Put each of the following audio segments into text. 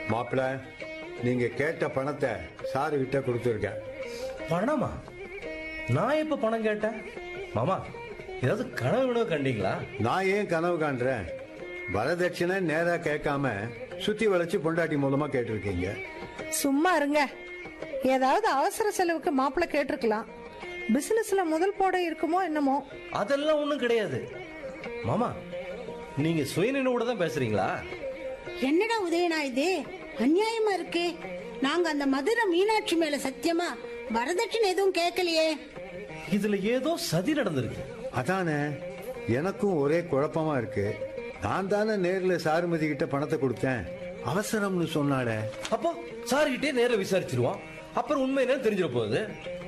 மாப்பிள்ள நீங்க கேட்ட பணத்தை சாரு கிட்ட கொடுத்துருக்கேன் பணமா நான் எப்ப பணம் கேட்டேன் மாமா ஏதாவது கனவு வினவு கண்டீங்களா நான் ஏன் கனவு காண்றேன் வரதட்சணை நேரா கேட்காம சுத்தி வளைச்சு பொண்டாட்டி மூலமா கேட்டிருக்கீங்க சும்மா இருங்க ஏதாவது அவசர செலவுக்கு மாப்பிள்ளை கேட்டிருக்கலாம் பிசினஸ்ல முதல் போட இருக்குமோ என்னமோ அதெல்லாம் ஒண்ணும் கிடையாது மாமா நீங்க சுயநினைவோட தான் பேசுறீங்களா என்னடா உதயனா இது அநியாயமா இருக்கு நாங்க அந்த மதுரை மீனாட்சி மேல சத்தியமா வரதட்சணை எதுவும் கேட்கலையே இதுல ஏதோ சதி நடந்திருக்கு அதானே எனக்கும் ஒரே குழப்பமா இருக்கு நான் தானே நேர்ல சாருமதி கிட்ட பணத்தை கொடுத்தேன் அவசரம்னு சொன்னாலே அப்போ சார்கிட்டே நேரா விசாரிச்சிருவோம் அப்புறம் உண்மை என்னன்னு தெரிஞ்சிட போகுது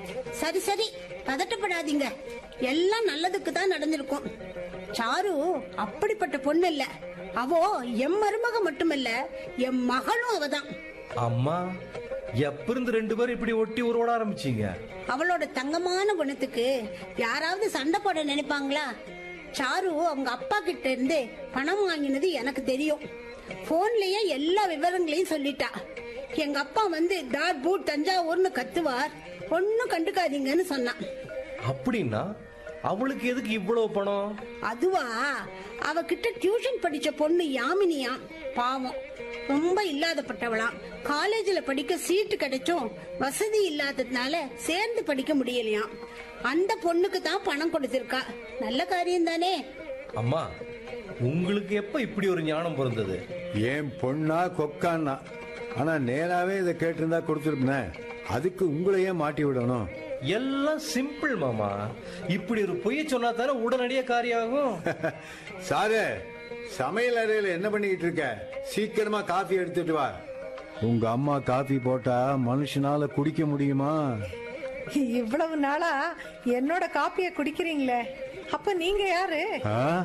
சரி சரி பதட்டப்படாதீங்க எல்லாம் நல்லதுக்கு தான் நடந்திருக்கும் சாரு அப்படிப்பட்ட பொண்ணு இல்ல அவோ எம் மருமக மட்டுமல்ல எம் மகளும் அவதான் அம்மா எப்ப இருந்து ரெண்டு பேரும் இப்படி ஒட்டி உருவட ஆரம்பிச்சீங்க அவளோட தங்கமான குணத்துக்கு யாராவது சண்டை போட நினைப்பாங்களா சாரு அவங்க அப்பா கிட்ட இருந்து பணம் வாங்கினது எனக்கு தெரியும் போன்லயே எல்லா விவரங்களையும் சொல்லிட்டா எங்க அப்பா வந்து டாட் பூட் தஞ்சாவூர்னு கத்துவார் ஒன்னும் கண்டுக்காதீங்கன்னு சொன்னான் அப்படின்னா அவளுக்கு எதுக்கு இவ்வளவு பணம் அதுவா அவகிட்ட டியூஷன் படிச்ச பொண்ணு யாமினியா பாவம் ரொம்ப இல்லாதப்பட்டவளாம் காலேஜ்ல படிக்க சீட்டு கிடைச்சும் வசதி இல்லாததுனால சேர்ந்து படிக்க முடியலையாம் அந்த பொண்ணுக்கு தான் பணம் கொடுத்திருக்கா நல்ல காரியம் தானே அம்மா உங்களுக்கு எப்ப இப்படி ஒரு ஞானம் பிறந்தது ஏன் பொண்ணா கொக்கான்னா ஆனா நேராவே இதை கேட்டிருந்தா கொடுத்துருப்பேன் அதுக்கு உங்களையே மாட்டி விடணும் எல்லாம் சிம்பிள் மாமா இப்படி ஒரு பொய்ய சொன்னா தானே உடனடியே காரியம் ஆகும் சாரு சமையல் அறையில என்ன பண்ணிக்கிட்டு இருக்க சீக்கிரமா காஃபி எடுத்துட்டு வா உங்க அம்மா காஃபி போட்டா மனுஷனால குடிக்க முடியுமா இவ்வளவு நாளா என்னோட காப்பியை குடிக்கிறீங்களே அப்ப நீங்க யாரு ஆ?